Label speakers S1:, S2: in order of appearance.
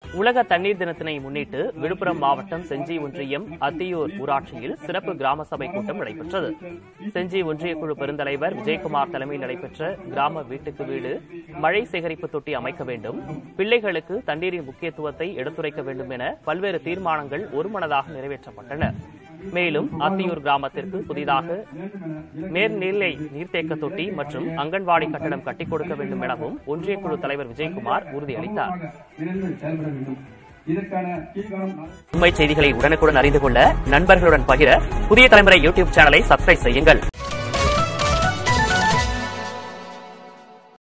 S1: உலக தண்ணீர் தினத்தினை முன்னிட்டு விழுப்புரம் மாவட்டம் செஞ்சி ஒன்றியம் அத்தியூர் ஊராட்சியில் சிறப்பு கிராம சபை கூட்டம் நடைபெற்றது செஞ்சி ஒன்றிய குழு பெருந்தலைவர் விஜயகுமார் தலைமையில் நடைபெற்ற கிராம வீட்டுக்கு வீடு மழை சேகரிப்பு தொட்டி அமைக்க வேண்டும் பிள்ளைகளுக்கு தண்ணீரின் முக்கியத்துவத்தை எடுத்துரைக்க வேண்டும் என பல்வேறு தீர்மானங்கள் ஒருமனதாக நிறைவேற்றப்பட்டன மேலும் அத்தியூர் கிராமத்திற்கு புதிதாக மேல்நிலை நீர்த்தேக்க தொட்டி மற்றும் அங்கன்வாடி கட்டடம் கட்டிக் கொடுக்க வேண்டும் எனவும் ஒன்றிய குழு தலைவர் விஜயகுமார் உறுதியளித்தார்
S2: விரைந்து செயல்பட வேண்டும் இதற்கான கீழ்காலம்
S1: உண்மை செய்திகளை உடனுக்குடன் அறிந்து கொள்ள நண்பர்களுடன் பகிர புதிய தலைமுறை யூடியூப் சேனலை சப்ஸ்கிரைப் செய்யுங்கள்